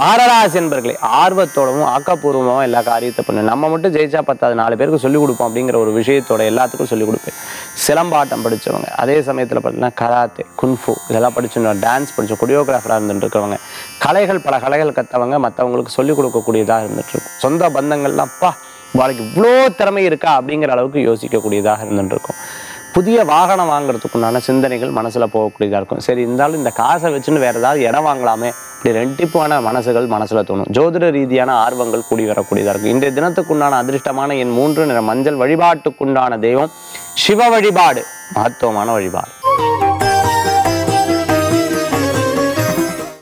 மகராசி என்பர்களே ஆர்வத்தோடவும் ஆக்கப்பூர்வமாகவும் எல்லா காரியத்தை பண்ணு நம்ம மட்டும் ஜெயிச்சா பத்தாது நாலு பேருக்கு சொல்லிக் கொடுப்போம் அப்படிங்கிற ஒரு விஷயத்தோட எல்லாத்துக்கும் சொல்லிக் கொடுப்பேன் சிலம்பாட்டம் படிச்சவங்க அதே சமயத்தில் பார்த்தீங்கன்னா கராத்தே குன்ஃபு இதெல்லாம் படிச்சுருந்தோம் டான்ஸ் படிச்ச கொரியோகிராஃபராக இருந்துட்டு இருக்கவங்க கலைகள் பல கலைகள் கற்றவங்க மற்றவங்களுக்கு சொல்லிக் கொடுக்கக்கூடியதாக இருந்துட்டு இருக்கும் சொந்த பந்தங்கள்லாம் அப்பா வாழ்க்கை இவ்வளோ திறமை இருக்கா அப்படிங்கிற அளவுக்கு யோசிக்கக்கூடியதாக இருந்துட்டு இருக்கும் புதிய வாகனம் வாங்குறதுக்குண்டான சிந்தனைகள் மனசில் போகக்கூடியதாக இருக்கும் சரி இருந்தாலும் இந்த காசை வச்சுன்னு வேறு ஏதாவது இடம் வாங்கலாமே இப்படி ரெட்டிப்பான மனசுகள் மனசில் தோணும் ஜோதிட ரீதியான ஆர்வங்கள் கூடி வரக்கூடியதாக இருக்கும் இன்றைய தினத்துக்குண்டான அதிர்ஷ்டமான என் மூன்று நிற மஞ்சள் வழிபாட்டுக்குண்டான தெய்வம் சிவ வழிபாடு மகத்துவமான வழிபாடு